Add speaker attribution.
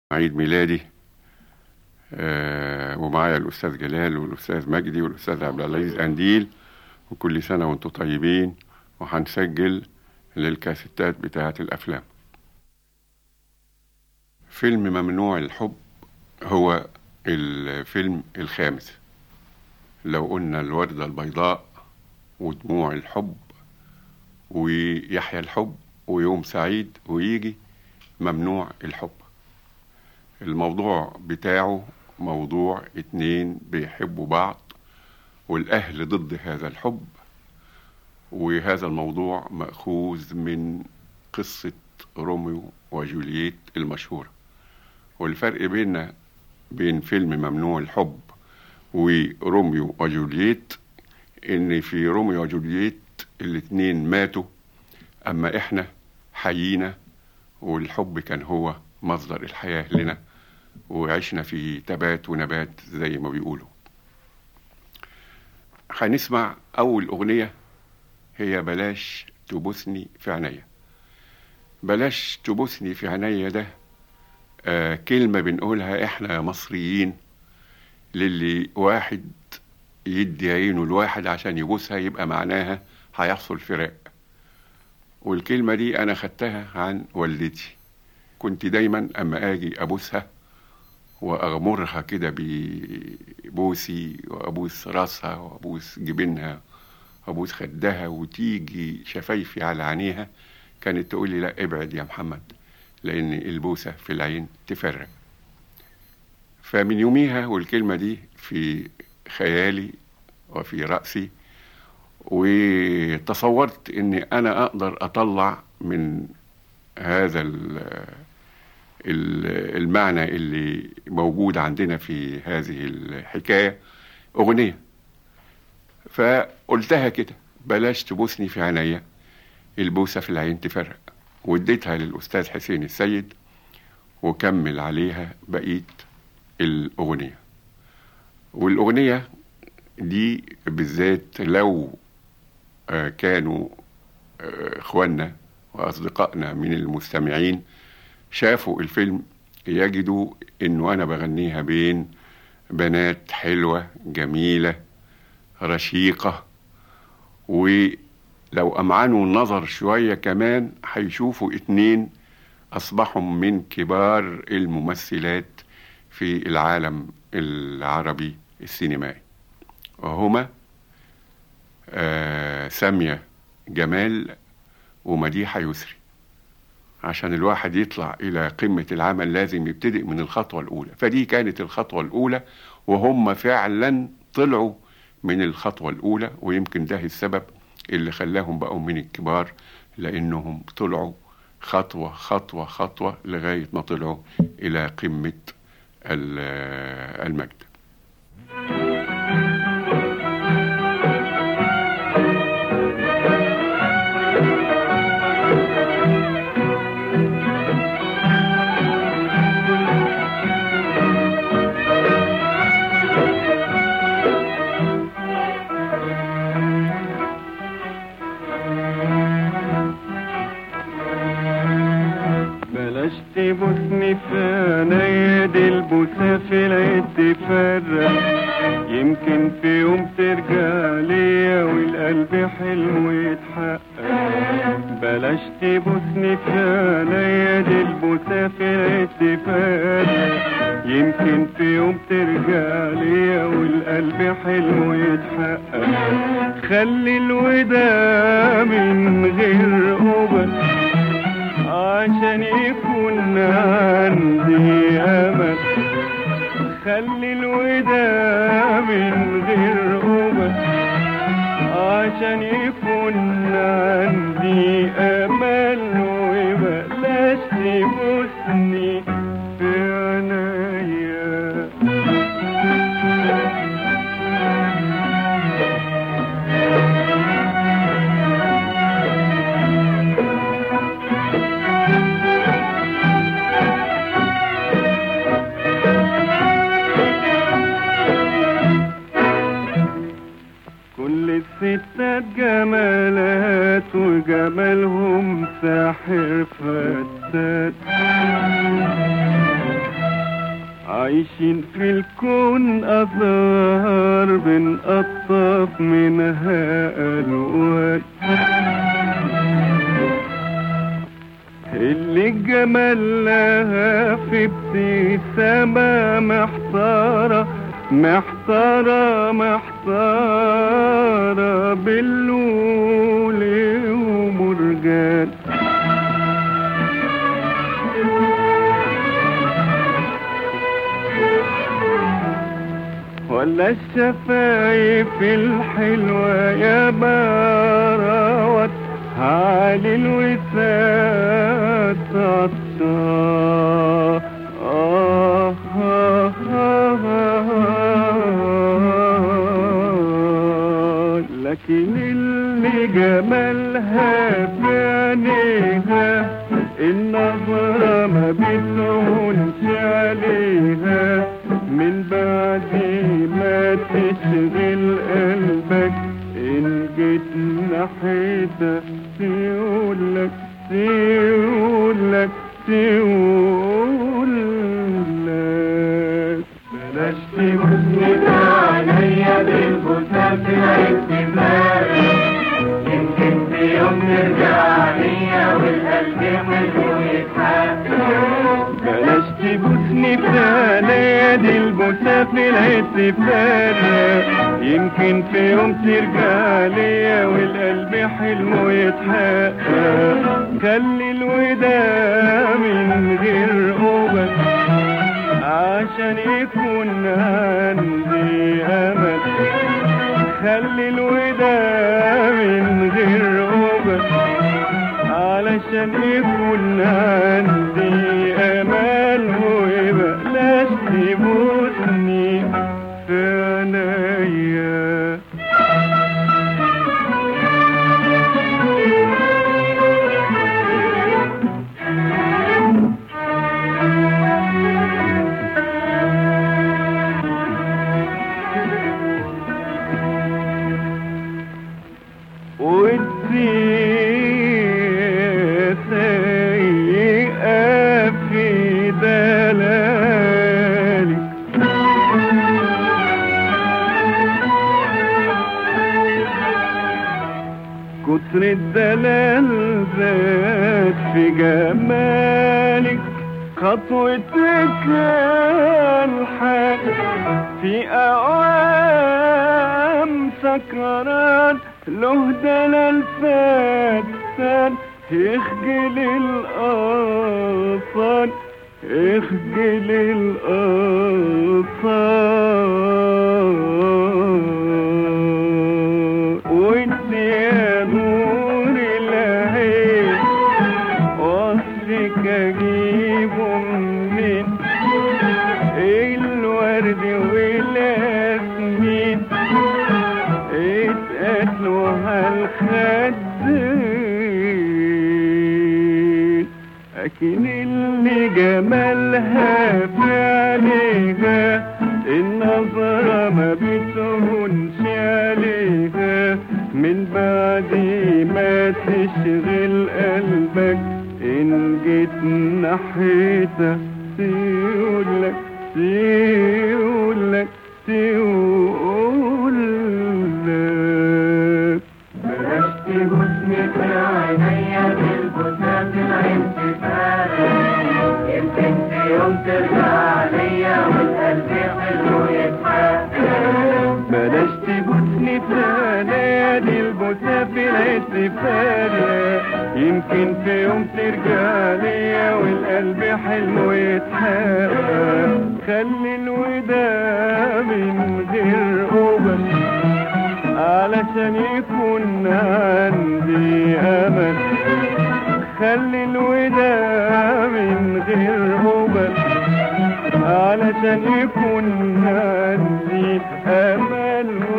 Speaker 1: عيد ميلادي آه ومعايا الأستاذ جلال والأستاذ مجدي والأستاذ عبد العزيز أنديل وكل سنة وأنتم طيبين وهنسجل للكاسيتات بتاعة الأفلام فيلم ممنوع الحب هو الفيلم الخامس لو قلنا الوردة البيضاء ودموع الحب ويحيى الحب ويوم سعيد ويجي ممنوع الحب الموضوع بتاعه موضوع اتنين بيحبوا بعض والأهل ضد هذا الحب وهذا الموضوع مأخوذ من قصة روميو وجولييت المشهورة والفرق بيننا بين فيلم ممنوع الحب وروميو وجولييت ان في روميو وجولييت الاتنين ماتوا اما احنا حيينا والحب كان هو مصدر الحياة لنا وعشنا في تبات ونبات زي ما بيقولوا هنسمع أول أغنية هي بلاش تبوسني في عينيا بلاش تبوسني في عينيا ده آه كلمة بنقولها احنا مصريين للي واحد يدي عينه الواحد عشان يبوسها يبقى معناها هيحصل فراق والكلمة دي أنا خدتها عن والدتي كنت دايما أما أجي أبوسها وأغمرها كده ببوسي وأبوس راسها وأبوس جبينها وأبوس خدها وتيجي شفايفي على عينيها كانت تقول لي لا ابعد يا محمد لأن البوسة في العين تفرق فمن يوميها والكلمة دي في خيالي وفي رأسي وتصورت ان انا اقدر اطلع من هذا المعنى اللي موجود عندنا في هذه الحكاية أغنية فقلتها كده بلاش تبوسني في عينيا البوسة في العين تفرق واديتها للأستاذ حسين السيد وكمل عليها بقية الأغنية والأغنية دي بالذات لو كانوا اخواننا واصدقائنا من المستمعين شافوا الفيلم يجدوا انه انا بغنيها بين بنات حلوه جميله رشيقه ولو امعنوا النظر شويه كمان هيشوفوا اتنين اصبحوا من كبار الممثلات في العالم العربي السينمائي وهما آه سامية جمال ومديحة يسري عشان الواحد يطلع إلى قمة العمل لازم يبتدئ من الخطوة الأولى فدي كانت الخطوة الأولى وهم فعلا طلعوا من الخطوة الأولى ويمكن ده السبب اللي خلاهم بقوا من الكبار لأنهم طلعوا خطوة خطوة خطوة لغاية ما طلعوا إلى قمة المجد
Speaker 2: تبوسني في عينيا دي البوسة في العين تفرق يمكن في يوم ترجع ليا والقلب حلمه يتحقق بلاش تبوسني في عينيا دي البوسة في العين تفرق يمكن في يوم ترجع ليا والقلب حلمه يتحقق خلي الوداع من غير قبل عشان يكون عندي امل خلي الوداع من غير قبل عشان يكون عندي امل وبلاش تبوسني في عينيا الستات جمالات وجمالهم ساحر فتات عايشين في الكون أزهار بنقطف منها ألوان اللي الجمال لها في ابتسامة محتارة محتارة محتارة باللول ومرجان ولا الشفايف الحلوة يا باروت علي الوساد عطشان آه آه آه آه لكن اللي جمالها في عينيها النظرة ما بتهونش عليها من بعد ما تشغل قلبك إن جيت ناحيتها تقولك تقولك تقولك بلاش تبصني عليا بالبوسة في الاحتمال يمكن في يوم ترجع ليا والقلب حلو يتحقق بلاش تبوسني في نادي البوسة في الاحتفال يمكن في يوم ترجع ليا والقلب حلمه يتحقق خلي الوداع من غير قبل عشان يكون عندي امل خلي الوداع من غير قبل علشان يكون عندي امل ويبقاش تبوسني في عينيا ودي سيئة في دلالك كتر الدلال زاد في جمالك خطوتك الحق في أوام سكران له دلال فتان اخجل الأطفال اخجل الأطفال وانت يا نور العين وصفك اجيبه منين الورد والياسمين اتقتلوا هالخدين لكن اللي جمالها في عينيها النظرة ما بتهونش عليها من بعد ما تشغل قلبك إن جيت ناحيتها تقولك تقولك تقولك بلاش تبوسني في عينيا بالبوسات الانتفاع يمكن في يوم ترجع ليا والقلب حلو يتحقق بلاش تبوسني في نادي البوسة في الاحتفال يمكن في يوم ترجع ليا والقلب حلمه يتحقق خلي الوداع من غير قبل علشان يكون عندي امل خلي الوداع من غير قبل علشان يكون عندي امل